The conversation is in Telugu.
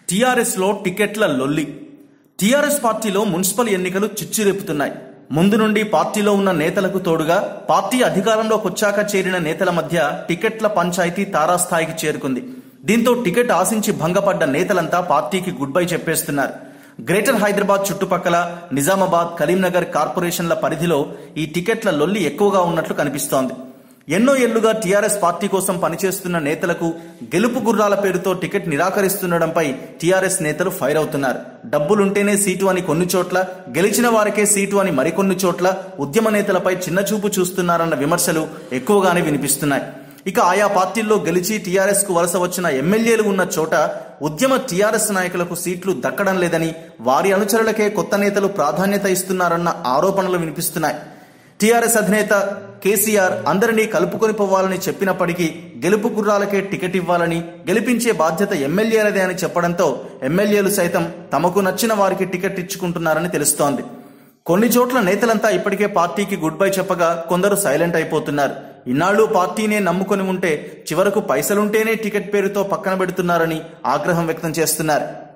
టీఆర్ఎస్ లో టికెట్ల లొల్లి టీఆర్ఎస్ పార్టీలో మున్సిపల్ ఎన్నికలు చిచ్చురేపుతున్నాయి ముందు నుండి పార్టీలో ఉన్న నేతలకు తోడుగా పార్టీ అధికారంలోకి వచ్చాక చేరిన నేతల మధ్య టికెట్ల పంచాయతీ తారాస్థాయికి చేరుకుంది దీంతో టికెట్ ఆశించి భంగపడ్డ నేతలంతా పార్టీకి గుడ్ బై చెప్పేస్తున్నారు గ్రేటర్ హైదరాబాద్ చుట్టుపక్కల నిజామాబాద్ కరీంనగర్ కార్పొరేషన్ల పరిధిలో ఈ టికెట్ల లొల్లి ఎక్కువగా ఉన్నట్లు కనిపిస్తోంది ఎన్నో ఏళ్లుగా టీఆర్ఎస్ పార్టీ కోసం పనిచేస్తున్న నేతలకు గెలుపు గుర్రాల పేరుతో టికెట్ నిరాకరిస్తుండడంపై టీఆర్ఎస్ నేతలు ఫైర్ అవుతున్నారు డబ్బులుంటేనే సీటు అని కొన్ని చోట్ల గెలిచిన వారికే సీటు అని మరికొన్ని చోట్ల ఉద్యమ నేతలపై చిన్నచూపు చూస్తున్నారన్న విమర్శలు ఎక్కువగానే వినిపిస్తున్నాయి ఇక ఆయా పార్టీల్లో గెలిచి టీఆర్ఎస్ కు వలస వచ్చిన ఎమ్మెల్యేలు ఉన్న చోట ఉద్యమ టీఆర్ఎస్ నాయకులకు సీట్లు దక్కడం లేదని వారి అనుచరులకే కొత్త నేతలు ప్రాధాన్యత ఇస్తున్నారన్న ఆరోపణలు వినిపిస్తున్నాయి టీఆర్ఎస్ అధినేత కేసీఆర్ అందరినీ కలుపుకొని పోవాలని చెప్పినప్పటికీ గెలుపు గుర్రాలకే టికెట్ ఇవ్వాలని గెలిపించే బాధ్యత ఎమ్మెల్యేలదే అని చెప్పడంతో ఎమ్మెల్యేలు సైతం తమకు నచ్చిన వారికి టికెట్ ఇచ్చుకుంటున్నారని తెలుస్తోంది కొన్ని చోట్ల నేతలంతా ఇప్పటికే పార్టీకి గుడ్ బై చెప్పగా కొందరు సైలెంట్ అయిపోతున్నారు ఇన్నాళ్ళు పార్టీనే నమ్ముకొని ఉంటే చివరకు పైసలుంటేనే టికెట్ పేరుతో పక్కన పెడుతున్నారని ఆగ్రహం వ్యక్తం చేస్తున్నారు